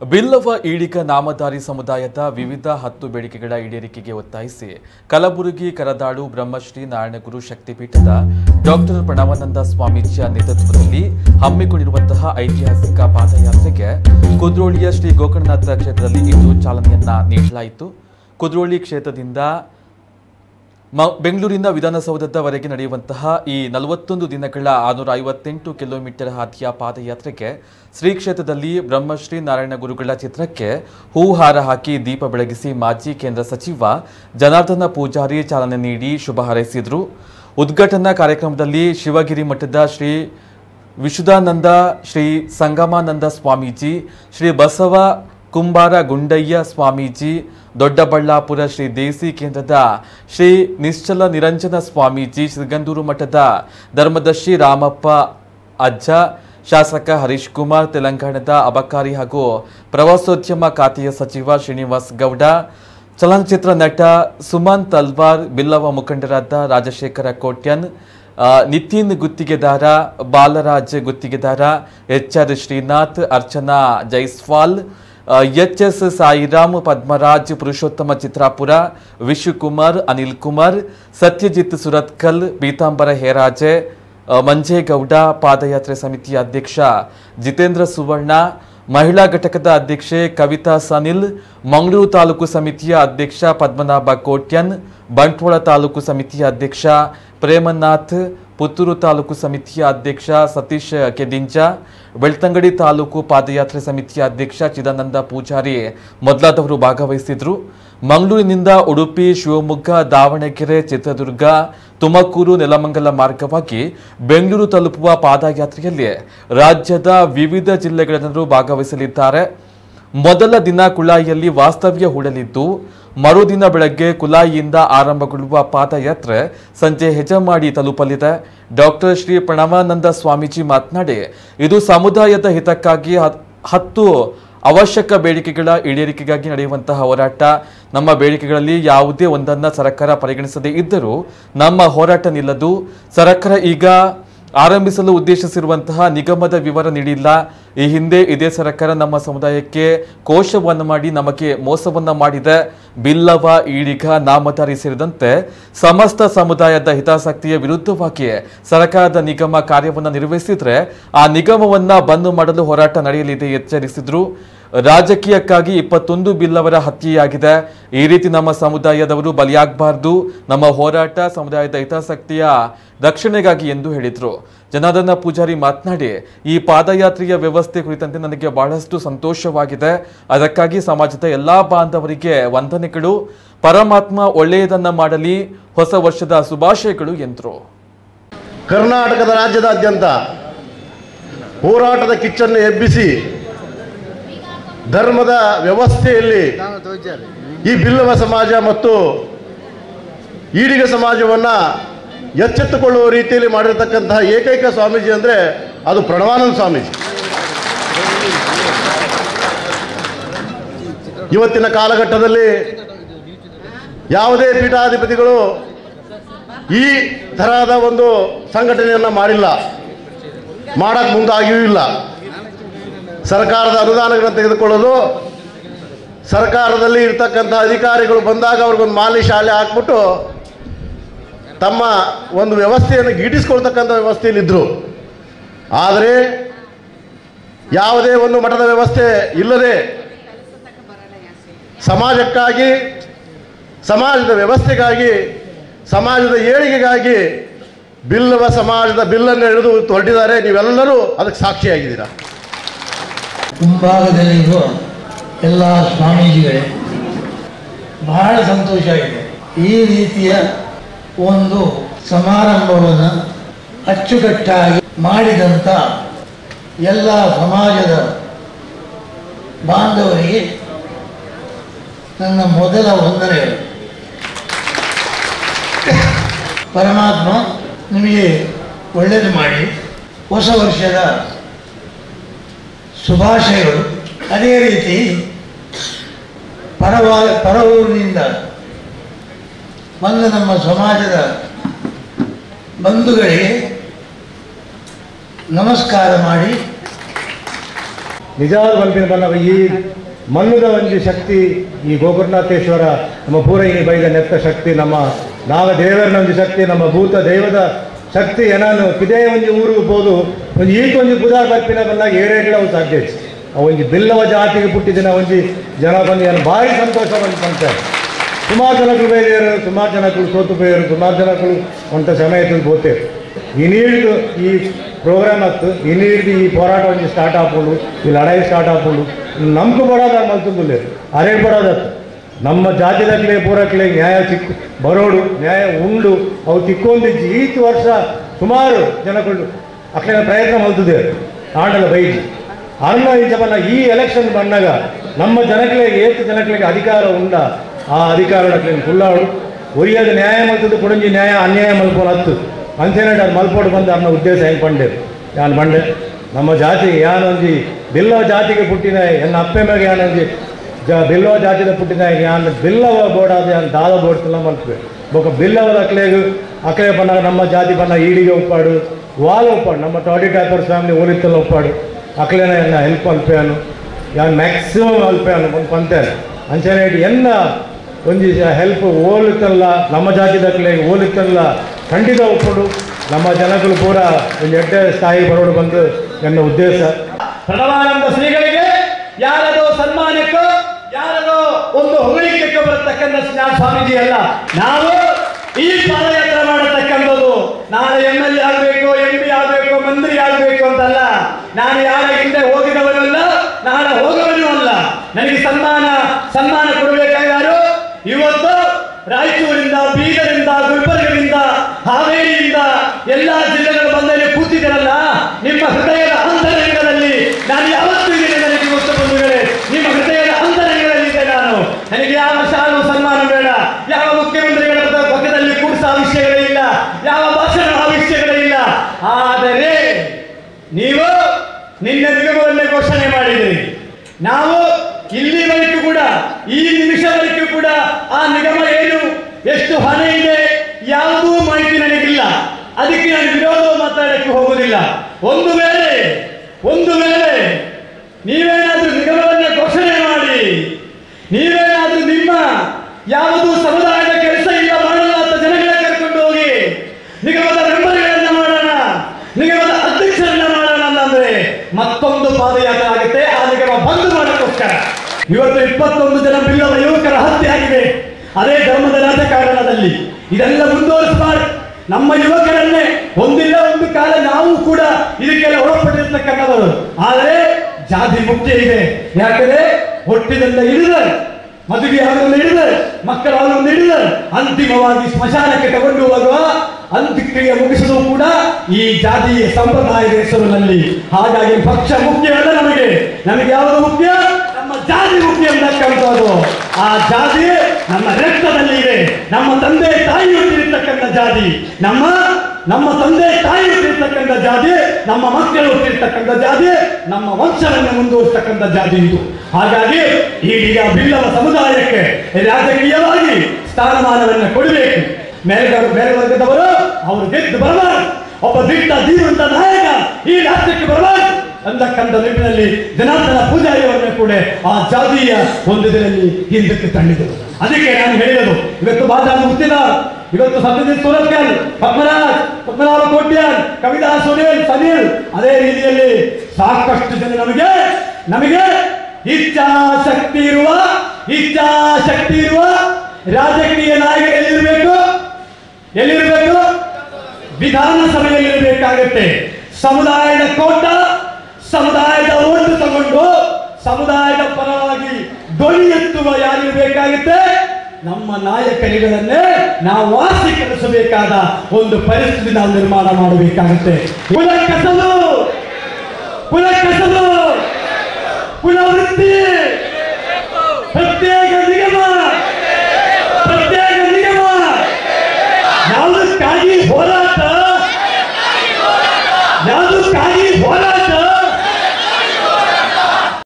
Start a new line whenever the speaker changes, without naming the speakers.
ಬಿಲ್ಲವ ಈಡಿಗ ನಾಮಧಾರಿ ಸಮುದಾಯದ ವಿವಿಧ ಹತ್ತು ಬೇಡಿಕೆಗಳ ಈಡೇರಿಕೆಗೆ ಒತ್ತಾಯಿಸಿ ಕಲಬುರಗಿ ಕರದಾಳು ಬ್ರಹ್ಮಶ್ರೀ ನಾರಾಯಣಗುರು ಶಕ್ತಿಪೀಠದ ಡಾಕ್ಟರ್ ಪ್ರಣವಾನಂದ ಸ್ವಾಮೀಜಿಯ ನೇತೃತ್ವದಲ್ಲಿ ಹಮ್ಮಿಕೊಂಡಿರುವಂತಹ ಐತಿಹಾಸಿಕ ಪಾದಯಾತ್ರೆಗೆ ಕುದ್ರೋಳಿಯ ಶ್ರೀ ಗೋಕರ್ಣನಾಥ ಕ್ಷೇತ್ರದಲ್ಲಿ ಇಂದು ಚಾಲನೆಯನ್ನ ನೀಡಲಾಯಿತು ಕುದ್ರೋಳಿ ಕ್ಷೇತ್ರದಿಂದ ಮ- ಬೆಂಗಳೂರಿನ ವಿಧಾನಸೌಧದವರೆಗೆ ನಡೆಯುವಂತಹ ಈ ನಲವತ್ತೊಂದು ದಿನಗಳ ಆರುನೂರ ಐವತ್ತೆಂಟು ಕಿಲೋಮೀಟರ್ ಹಾದಿಯ ಪಾದಯಾತ್ರೆಗೆ ಶ್ರೀ ಕ್ಷೇತ್ರದಲ್ಲಿ ಬ್ರಹ್ಮಶ್ರೀ ನಾರಾಯಣ ಗುರುಗಳ ಚಿತ್ರಕ್ಕೆ ಹೂಹಾರ ಹಾಕಿ ದೀಪ ಬೆಳಗಿಸಿ ಮಾಜಿ ಕೇಂದ್ರ ಸಚಿವ ಜನಾರ್ದನ ಪೂಜಾರಿ ಚಾಲನೆ ನೀಡಿ ಶುಭ ಹಾರೈಸಿದರು ಉದ್ಘಾಟನಾ ಕಾರ್ಯಕ್ರಮದಲ್ಲಿ ಶಿವಗಿರಿ ಮಠದ ಶ್ರೀ ವಿಶುದ್ಧಾನಂದ ಶ್ರೀ ಸಂಗಮಾನಂದ ಸ್ವಾಮೀಜಿ ಶ್ರೀ ಬಸವ ಕುಂಬಾರ ಗುಂಡಯ್ಯ ಸ್ವಾಮೀಜಿ ದೊಡ್ಡಬಳ್ಳಾಪುರ ಶ್ರೀ ದೇಸಿ ಕೇಂದ್ರದ ಶ್ರೀ ನಿಶ್ಚಲ ನಿರಂಜನ ಸ್ವಾಮೀಜಿ ಸಿಗಂದೂರು ಮಠದ ಧರ್ಮದರ್ಶಿ ರಾಮಪ್ಪ ಅಜ್ಜ ಶಾಸಕ ಹರೀಶ್ ಕುಮಾರ್ ತೆಲಂಗಾಣದ ಅಬಕಾರಿ ಹಾಗೂ ಪ್ರವಾಸೋದ್ಯಮ ಖಾತೆಯ ಸಚಿವ ಶ್ರೀನಿವಾಸ್ ಗೌಡ ಚಲನಚಿತ್ರ ನಟ ಸುಮನ್ ತಲ್ವಾರ್ ಬಿಲ್ಲವ ಮುಖಂಡರಾದ ರಾಜಶೇಖರ ಕೋಟ್ಯನ್ ಆ, Nitin Guttigedar Balaraj Guttigedar H R Srinath Archana Jaiswal H S Sairam Padmaraj Purushottama Chitrapura Vishukumar Anil Kumar Satyajit Suratkal Peetambara Heraje ಆ, ಮಂಜೇಗೌಡ ಪಾದಯಾತ್ರೆ ಸಮಿತಿಯ ಅಧ್ಯಕ್ಷ ಜಿತೇಂದ್ರ ಸುವರ್ಣ ಮಹಿಳಾ ಘಟಕದ ಅಧ್ಯಕ್ಷೆ ಕವಿತಾ ಸನಿಲ್ ಮಂಗಳೂರು ತಾಲೂಕು ಸಮಿತಿಯ ಅಧ್ಯಕ್ಷ ಪದ್ಮನಾಭ ಕೋಟ್ಯನ್ ಬಂಟ್ವಾಳ ತಾಲೂಕು ಸಮಿತಿಯ ಅಧ್ಯಕ್ಷ ಪ್ರೇಮನಾಥ್ ಪುತ್ತೂರು ತಾಲೂಕು ಸಮಿತಿಯ ಅಧ್ಯಕ್ಷ ಸತೀಶ್ ಕೆದಿಂಜ ಬೆಳ್ತಂಗಡಿ ತಾಲೂಕು ಪಾದಯಾತ್ರೆ ಸಮಿತಿಯ ಅಧ್ಯಕ್ಷ ಚಿದಾನಂದ ಪೂಜಾರಿ ಮೊದಲಾದವರು ಭಾಗವಹಿಸಿದ್ರು ಮಂಗಳೂರಿನಿಂದ ಉಡುಪಿ ಶಿವಮೊಗ್ಗ ದಾವಣಗೆರೆ ಚಿತ್ರದುರ್ಗ ತುಮಕೂರು ನೆಲಮಂಗಲ ಮಾರ್ಗವಾಗಿ ಬೆಂಗಳೂರು ತಲುಪುವ ಪಾದಯಾತ್ರೆಯಲ್ಲಿ ರಾಜ್ಯದ ವಿವಿಧ ಜಿಲ್ಲೆಗಳ ಜನರು ಭಾಗವಹಿಸಲಿದ್ದಾರೆ ಮೊದಲ ದಿನ ಕುಳಾಯಿಯಲ್ಲಿ ವಾಸ್ತವ್ಯ ಹೂಡಲಿದ್ದು ಮರುದಿನ ಬೆಳಗ್ಗೆ ಕುಲಾಯಿಯಿಂದ ಆರಂಭಗೊಳ್ಳುವ ಪಾದಯಾತ್ರೆ ಸಂಜೆ ಹೆಜಮಾಡಿ ತಲುಪಲಿದೆ ಡಾಕ್ಟರ್ ಶ್ರೀ ಪ್ರಣವಾನಂದ ಸ್ವಾಮೀಜಿ ಮಾತನಾಡಿ ಇದು ಸಮುದಾಯದ ಹಿತಕ್ಕಾಗಿ ಹತ್- ಹತ್ತು ಅವಶ್ಯಕ ಬೇಡಿಕೆಗಳ ಈಡೇರಿಕೆಗಾಗಿ ನಡೆಯುವಂತಹ ಹೋರಾಟ ನಮ್ಮ ಬೇಡಿಕೆಗಳಲ್ಲಿ ಯಾವುದೇ ಒಂದನ್ನ ಸರ್ಕಾರ ಪರಿಗಣಿಸದೇ ಇದ್ದರೂ ನಮ್ಮ ಹೋರಾಟ ನಿಲ್ಲದು ಸರ್ಕಾರ ಈಗ ಆರಂಭಿಸಲು ಉದ್ದೇಶಿಸಿರುವಂತಹ ನಿಗಮದ ವಿವರ ನೀಡಿಲ್ಲ ಈ ಹಿಂದೆ ಇದೇ ಸರ್ಕಾರ ನಮ್ಮ ಸಮುದಾಯಕ್ಕೆ ಕೋಶವನ್ನು ಮಾಡಿ ನಮಗೆ ಮೋಸವನ್ನ ಮಾಡಿದೆ ಬಿಲ್ಲವ ಈಡಿಗ ನಾಮಧಾರಿ ಸೇರಿದಂತೆ ಸಮಸ್ತ ಸಮುದಾಯದ ಹಿತಾಸಕ್ತಿಯ ವಿರುದ್ಧವಾಗಿ ಸರ್ಕಾರದ ನಿಗಮ ಕಾರ್ಯವನ್ನು ನಿರ್ವಹಿಸಿದ್ರೆ ಆ ನಿಗಮವನ್ನ ಬಂದ್ ಮಾಡಲು ಹೋರಾಟ ನಡೆಯಲಿದೆ ಎಚ್ಚರಿಸಿದ್ರು ರಾಜಕೀಯಕ್ಕಾಗಿ ಇಪ್ಪತ್ತೊಂದು ಬಿಲ್ಲವರ ಹತ್ಯೆಯಾಗಿದೆ ಈ ರೀತಿ ನಮ್ಮ ಸಮುದಾಯದವರು ಬಲಿಯಾಗಬಾರ್ದು ನಮ್ಮ ಹೋರಾಟ ಸಮುದಾಯದ ಹಿತಾಸಕ್ತಿಯ ರಕ್ಷಣೆಗಾಗಿ ಎಂದು ಹೇಳಿದ್ರು ಜನಾರ್ದನ ಪೂಜಾರಿ ಮಾತನಾಡಿ ಈ ಪಾದಯಾತ್ರೆಯ ವ್ಯವಸ್ಥೆ ಕುರಿತಂತೆ ನನಗೆ ಬಹಳಷ್ಟು ಸಂತೋಷವಾಗಿದೆ ಅದಕ್ಕಾಗಿ ಸಮಾಜದ ಎಲ್ಲಾ ಬಾಂಧವರಿಗೆ ವಂದನೆಗಳು ಪರಮಾತ್ಮ ಒಳ್ಳೆಯದನ್ನ ಮಾಡಲಿ ಹೊಸ ವರ್ಷದ ಶುಭಾಶಯಗಳು ಎಂದರು
ಕರ್ನಾಟಕದ ರಾಜ್ಯದಾದ್ಯಂತ ಹೋರಾಟದ ಕಿಚ್ಚನ್ನು ಎಬ್ಬಿಸಿ ಧರ್ಮದ ವ್ಯವಸ್ಥೆಯಲ್ಲಿ ಈ ಬಿಲ್ಲವ ಸಮಾಜ ಮತ್ತು ಈಡಿಗ ಸಮಾಜವನ್ನು ಎಚ್ಚೆತ್ತುಕೊಳ್ಳುವ ರೀತಿಯಲ್ಲಿ ಮಾಡಿರತಕ್ಕಂತಹ ಏಕೈಕ ಸ್ವಾಮೀಜಿ ಅಂದರೆ ಅದು ಪ್ರಣವಾನಂದ ಸ್ವಾಮೀಜಿ ಇವತ್ತಿನ ಕಾಲಘಟ್ಟದಲ್ಲಿ ಯಾವುದೇ ಪೀಠಾಧಿಪತಿಗಳು ಈ ತರಹದ ಒಂದು ಸಂಘಟನೆಯನ್ನು ಮಾಡಿಲ್ಲ ಮಾಡಕ್ಕೆ ಮುಂದಾಗಿಯೂ ಇಲ್ಲ ಸರ್ಕಾರದ ಅನುದಾನಗಳನ್ನು ತೆಗೆದುಕೊಳ್ಳೋದು ಸರ್ಕಾರದಲ್ಲಿ ಇರ್ತಕ್ಕಂಥ ಅಧಿಕಾರಿಗಳು ಬಂದಾಗ ಅವ್ರಿಗೊಂದು ಮಾಲಿ ಶಾಲೆ ಹಾಕ್ಬಿಟ್ಟು ತಮ್ಮ ಒಂದು ವ್ಯವಸ್ಥೆಯನ್ನು ಗಿಟ್ಟಿಸ್ಕೊಳ್ತಕ್ಕಂಥ ವ್ಯವಸ್ಥೆಯಲ್ಲಿದ್ದರು ಆದರೆ ಯಾವುದೇ ಒಂದು ಮಠದ ವ್ಯವಸ್ಥೆ ಇಲ್ಲದೆ ಸಮಾಜಕ್ಕಾಗಿ ಸಮಾಜದ ವ್ಯವಸ್ಥೆಗಾಗಿ ಸಮಾಜದ ಏಳಿಗೆಗಾಗಿ ಬಿಲ್ಲವ ಸಮಾಜದ ಬಿಲ್ಲನ್ನು ಹಿಡಿದು ಹೊರಟಿದ್ದಾರೆ ನೀವೆಲ್ಲರೂ ಅದಕ್ಕೆ ಸಾಕ್ಷಿಯಾಗಿದ್ದೀರಾ
ಮುಂಭಾಗದಲ್ಲಿರುವ ಎಲ್ಲ ಸ್ವಾಮೀಜಿಗಳೇ ಬಹಳ ಸಂತೋಷ ಆಗಿದೆ ಈ ರೀತಿಯ ಒಂದು ಸಮಾರಂಭವನ್ನು ಅಚ್ಚುಕಟ್ಟಾಗಿ ಮಾಡಿದಂಥ ಎಲ್ಲ ಸಮಾಜದ ಬಾಂಧವರಿಗೆ ನನ್ನ ಮೊದಲ ವಂದನೆಗಳು ಪರಮಾತ್ಮ ನಿಮಗೆ ಒಳ್ಳೆಯದು ಮಾಡಿ ಹೊಸ ವರ್ಷದ ಶುಭಾಶಯಗಳು ಅದೇ ರೀತಿ ಪರವಾ ಪರ ಊರಿನಿಂದ ಬಂದ ನಮ್ಮ ಸಮಾಜದ ಬಂಧುಗಳಿಗೆ ನಮಸ್ಕಾರ ಮಾಡಿ
ನಿಜವಾದ ಮಲ್ಪಿನ ಬಂದಾಗ ಈ ಮಣ್ಣದ ಒಂದು ಶಕ್ತಿ ಈ ಗೋಕರ್ಣನಾಥೇಶ್ವರ ನಮ್ಮ ಪೂರೈನಿ ಬೈದ ನೆತ್ತ ಶಕ್ತಿ ನಮ್ಮ ನಾಗ ದೇವರನ ಒಂದು ಶಕ್ತಿ ನಮ್ಮ ಭೂತ ದೈವದ ಶಕ್ತಿ ಏನಾನು ಇದೇ ಒಂದು ಊರು ಬೋದು ಒಂದು ಈಟ್ ಒಂದು ಪುದಾರ್ ಬರ್ಪಿನ ಬಂದಾಗ ಏರೇಗ್ಲ ಅವು ಸಾಧ್ಯ ಆ ಒಂದು ಬಿಲ್ಲವ ಜಾತಿಗೆ ಪುಟ್ಟಿದಿನ ಒಂದು ಜನ ಬಂದು ಏನು ಭಾರಿ ಸಂತೋಷ ಬಂದು ಪಂಚಾಯತ್ ಸುಮಾರು ಜನಗಳು ಬೈದೇರು ಸುಮಾರು ಜನಗಳು ಸೋತು పోయారు ಸುಮಾರು ಜನಗಳು కొంత ಸಮಯ పోతారు ఈ నీళ్ళు ఈ ప్రోగ్రామ్ అత్తు ఈ నీళ్ళు ఈ పోరాటం నుంచి స్టార్ట్ ఆపుండు ఈ లడాయి స్టార్ట్ ఆపుండు ನಮ್ಗೂ ಬರೋದು ಮಲ್ತುಂದು లేదు ಅರೇಟ್ ಬರೋದತ್ತು ನಮ್ಮ ಜಾತಿದಾಗಲೇ ಪೂರಕ್ಲೆ ನ್ಯಾಯ ಚಿಕ್ಕ ಬರೋಡು ನ್ಯಾಯ ಉಂಡು ಅವು ತಿಕ್ಕೊಂದಿಜ್ಜಿ ಈತ್ ವರ್ಷ ಸುಮಾರು ಜನಗಳು ಅಕ್ಲಿನ ಪ್ರಯತ್ನ ಮಲ್ತದೆ ಆಂಡಲ ಬೈಜಿ ಅನ್ನ ಇಂಚಪನ್ನ ಈ ಎಲೆಕ್ಷನ್ ಬಂದಾಗ ನಮ್ಮ ಜನಗಳಿಗೆ ಏತು ಜನಗಳಿಗೆ ಅಧಿಕಾರ ಉಂಡ ಆ ಅಧಿಕಾರ ಕುಲ್ಲಾಡು ಒರಿಯಾದ ನ್ಯಾಯ ಮಲ್ತದ್ದು ಕುಡಂಜಿ ನ್ಯಾಯ ಅನ್ಯಾಯ ಮಲ್ಕೊಂಡು ಹತ್ತು ಅಂಚೆನಡ್ ಅದು ಮಲ್ಪೋಡು ಬಂದು ಅನ್ನೋ ಉದ್ದೇಶ ಹೆಂಗೆ ಪಂಡೇರು ಯಾನ್ ಬಂಡೆ ನಮ್ಮ ಜಾತಿಗೆ ಯಾನೊಂಜಿ ಬಿಲ್ಲವ ಜಾತಿಗೆ ಪುಟ್ಟಿನ ಎನ್ನ ಅಪ್ಪೆ ಮ್ಯಾಗ ಯಾನೊಂಜಿ ಜ ಬಿಲ್ಲವ ಜಾತಿದ ಪುಟ್ಟಿನ ಯಾನ್ ಬಿಲ್ಲವ ಬೋಡಾದ ಯಾನ್ ದಾದ ಬೋಡ್ತಿಲ್ಲ ಮಲ್ಪೆ ಬೊಕ ಬಿಲ್ಲವದ ಅಕ್ಲೆಗು ಅಕ್ಲೆ ಬಂದಾಗ ನಮ್ಮ ಜಾತಿ ಬಂದ ಈಡಿಗೆ ಒಪ್ಪಾಡು ವಾಲ್ ಒಪ್ಪಾಡು ನಮ್ಮ ಟಾಡಿ ಟ್ಯಾಪರ್ಸ್ ಫ್ಯಾಮಿಲಿ ಓಲಿತ್ತಲ್ಲ ಒಪ್ಪಾಡು ಅಕ್ಲೇನ ಎನ್ನ ಹೆಲ್ಪ್ ಅಲ್ಪೇನು ಯಾನ್ ಮ್ಯಾಕ್ಸಿಮಮ್ ಅಲ್ಪೇನು ಒಂದು ಪಂತೇನು ಅಂಚನೆ ಎನ್ನ ಒಂಜಿ ಹೆಲ್ಪ್ ಓಲಿತ್ತಲ್ಲ ನಮ್ಮ ಜಾತಿದಕ್ಲೆ ಓಲಿತ್ತಲ್ಲ ಖಂಡಿತ ಒಪ್ಪಡು ನಮ್ಮ ಜನಗಳು ಪೂರ ಒಂದು ಎಡ್ಡೆ ಸ್ಥಾಯಿ ಬರೋಡು ಬಂದು ನನ್ನ ಉದ್ದೇಶ
ಪ್ರಣವಾನಂದ ಶ್ರೀಗಳಿಗೆ ಯಾರದೋ ಸನ್ಮಾನಕ್ಕೋ ಯಾರದೋ ಒಂದು ಹೊಗಳಿಕೆಗೆ ಬರತಕ್ಕಂಥ ಶ್ರೀ ಸ್ವಾಮೀಜಿ ಅಲ್ಲ ನಾವು ಈ ಪಾದಯಾತ್ರೆ ಮಾಡತಕ್ಕಂಥದ್ದು ನಾನು ಎಂ ಎಲ್ ಎ ಆಗಬೇಕು ಎಂ ಪಿ ಆಗಬೇಕು ಮಂತ್ರಿ ಆಗಬೇಕು ಅಂತಲ್ಲ ನಾನು ಯಾರ ಹಿಂದೆ ಹೋಗಿದವನು ಅಲ್ಲ ನಾಳೆ ಹೋಗುವವನು ಅಲ್ಲ ನನಗೆ ಸನ್ಮಾನ ಸನ್ಮಾನ ಕೊಡಬೇಕಾಗಾರು ಇವತ್ತು ರಾಯಚೂರಿಂದ ಬೀದರಿಂದ ಗುಲ್ಬರ್ಗದಿಂದ ಹಾವೇರಿಯಿಂದ ಎಲ್ಲಾ ಜಿಲ್ಲೆಗಳು ಬಂದಲ್ಲಿ ಕೂತಿದ್ದೀರಲ್ಲ ನಿಮ್ಮ ಹೃದಯದ ಅಂತರಂಗದಲ್ಲಿ ನಾನು ಯಾವತ್ತೂ ಇದ್ದೇನೆ ನನಗೆ ಗೊತ್ತು ಬಂಧುಗಳೇ ನಿಮ್ಮ ಹೃದಯದ ಅಂತರಂಗದಲ್ಲಿ ಇದೆ ನಾನು ನನಗೆ ಯಾವ ಶಾಲು ಸನ್ಮಾನ ಬೇಡ ಯಾವ ಮುಖ್ಯಮಂತ್ರಿಗಳ ಪಕ್ಕ- ಪಕ್ಕದಲ್ಲಿ ಕೂಡಿಸ ವಿಷಯಗಳೇ ಇಲ್ಲ ಯಾವ ಭಾಷಣ ವಿಷಯಗಳೇ ಇಲ್ಲ ಆದರೆ ನೀವು ನಿನ್ನ ನಿಗಮವನ್ನೇ ಘೋಷಣೆ ಮಾಡಿದಿರಿ ನಾವು ಇಲ್ಲಿವರೆಗೂ ಕೂಡ ಈ ನಿಮಿಷವರೆಗೂ ಕೂಡ ಆ ನಿಗಮ ಏನು ಎಷ್ಟು ಹಣ ಇದೆ ಯಾವುದೂ ಮಾಹಿತಿ ನನಗಿಲ್ಲ ಅದಕ್ಕೆ ನಾನು ವಿರೋಧ ಮಾತಾಡಕ್ಕೆ ಹೋಗುವುದಿಲ್ಲ ಒಂದು ವೇಳೆ ಒಂದು ವೇಳೆ ನೀವೇನಾದ್ರೂ ನಿಗಮವನ್ನ ಘೋಷಣೆ ಮಾಡಿ ನೀವೇನಾದ್ರೂ ನಿಮ್ಮ ಯಾವುದು ಸಮುದಾಯದ ಕೆಲಸ ಇಲ್ಲ ಮಾಡಲ್ಲ ಅಂತ ಜನಗಳ ಕರ್ಕೊಂಡು ಹೋಗಿ ನಿಗಮದ ಮೆಂಬರ್ಗಳನ್ನ ಮಾಡೋಣ ನಿಗಮದ ಅಧ್ಯಕ್ಷರನ್ನ ಮಾಡೋಣ ಅಂತಂದ್ರೆ ಮತ್ತೊಂದು ಪಾದಯಾತ್ರೆ ಆಗುತ್ತೆ ಆ ನಿಗಮ ಬಂದ್ ಮಾಡೋಕ್ಕೋಸ್ಕರ ಇವತ್ತು ಇಪ್ಪತ್ತೊಂದು ಜನ ಬಿಲ್ಲವ ಯುವಕರ ಹತ್ಯೆ ಆಗಿದೆ ಅದೇ ಧರ್ಮದ ರಾಜಕಾರಣದಲ್ಲಿ ಇದೆಲ್ಲ ಮುಂದುವರಿಸಬಾರ್ದು ನಮ್ಮ ಯುವಕರನ್ನೇ ಒಂದಿಲ್ಲ ಒಂದು ಕಾಲ ನಾವು ಕೂಡ ಇದಕ್ಕೆಲ್ಲ ಒಳಪಟ್ಟಿರ್ತಕ್ಕಂಥವರು ಆದರೆ ಜಾತಿ ಮುಖ್ಯ ಇದೆ ಯಾಕಂದ್ರೆ ಹುಟ್ಟಿದಿಂದ ಹಿಡಿದ ಮದುವೆ ಆಗೋದ್ರಿಂದ ಹಿಡಿದ ಮಕ್ಕಳಾಗೋದ್ರಿಂದ ಹಿಡಿದ ಅಂತಿಮವಾಗಿ ಸ್ಮಶಾನಕ್ಕೆ ತಗೊಂಡು ಹೋಗುವ ಅಂತ್ಯಕ್ರಿಯೆ ಮುಗಿಸಲು ಕೂಡ ಈ ಜಾತಿ ಸಂಪ್ರದಾಯದ ಹೆಸರಿನಲ್ಲಿ ಹಾಗಾಗಿ ಪಕ್ಷ ಮುಖ್ಯವಲ್ಲ ನಮಗೆ ನಮಗೆ ಯಾವುದು ಮುಖ್ಯ ನಮ್ಮ ಜಾತಿ ಮುಖ್ಯ ಅಂತಕ್ಕಂಥದ್ದು ಆ ಜಾತಿ ನಮ್ಮ ರಕ್ತದಲ್ಲಿ ಇದೆ ನಮ್ಮ ತಂದೆ ತಾಯಿ ಹುಟ್ಟಿರ್ತಕ್ಕಂಥ ಜಾತಿ ನಮ್ಮ ನಮ್ಮ ತಂದೆ ತಾಯಿ ಹುಟ್ಟಿರ್ತಕ್ಕಂಥ ಜಾತಿ ನಮ್ಮ ಮಕ್ಕಳು ಹುಟ್ಟಿರ್ತಕ್ಕಂಥ ಜಾತಿ ನಮ್ಮ ವಂಶವನ್ನು ಮುಂದುವರಿಸ್ತಕ್ಕಂಥ ಜಾತಿ ಇದು ಹಾಗಾಗಿ ಈಗೀಗ ಬಿಲ್ಲವ ಸಮುದಾಯಕ್ಕೆ ರಾಜಕೀಯವಾಗಿ ಸ್ಥಾನಮಾನವನ್ನು ಕೊಡಬೇಕು ಮೇಲ್ಗ ಮೇಲ್ವರ್ಗದವರು ಅವರು ಗೆದ್ದು ಬರಬಾರದು ಒಬ್ಬ ದಿಟ್ಟ ಧೀರಂತ ನಾಯಕ ಈ ರಾಷ್ಟ್ರಕ್ಕೆ ಬರಬಾರದು ಅಂತಕ್ಕಂಥ ನಿಟ್ಟಿನಲ್ಲಿ ಜನಾರ್ದನ ಪೂಜಾರಿಯವರನ್ನು ಕೂಡ ಆ ಜಾತಿಯ ಒಂದು ದಿನಲ್ಲಿ ಹಿಂದಕ್ಕೆ ತಳ್ಳಿದರು ಅದಕ್ಕೆ ನಾನು ಹೇಳಿರೋದು ಇವತ್ತು ಬಾಜಾ ಮುಕ್ತಿದಾರ್ ಇವತ್ತು ಸತ್ಯಜಿತ್ ಸುರತ್ಕಲ್ ಪದ್ಮರಾಜ್ ಪದ್ಮನಾಭ ಕೋಟ್ಯಾನ್ ಕವಿತಾ ಸುನೀಲ್ ಸನೀಲ್ ಅದೇ ರೀತಿಯಲ್ಲಿ ಸಾಕಷ್ಟು ಜನ ನಮಗೆ ನಮಗೆ ಇಚ್ಛಾಶಕ್ತಿ ಇರುವ ಇಚ್ಛಾಶಕ್ತಿ ಇರುವ ರಾಜಕೀಯ ನಾಯಕ ಎಲ್ಲಿರಬೇಕು ಎಲ್ಲಿರಬೇಕು ವಿಧಾನಸಭೆಯಲ್ಲಿ ಇರಬೇಕಾಗುತ್ತೆ ಸಮುದಾಯದ ಕೋಟ ಸಮುದಾಯದ ಓಟು ತಗೊಂಡು ಸಮುದಾಯದ ಪರವಾಗಿ ಧ್ವನಿ ಎತ್ತುವ ಯಾರಿರಬೇಕಾಗುತ್ತೆ ನಮ್ಮ ನಾಯಕರುಗಳನ್ನೇ ನಾವು ವಾಸೀಕರಿಸಬೇಕಾದ ಒಂದು ಪರಿಸ್ಥಿತಿ ನಾವು ನಿರ್ಮಾಣ ಮಾಡಬೇಕಾಗುತ್ತೆ ಕುಲ ಕಸಲು ಕುಲ ಕಸಲು ಕುಲವೃತ್ತಿ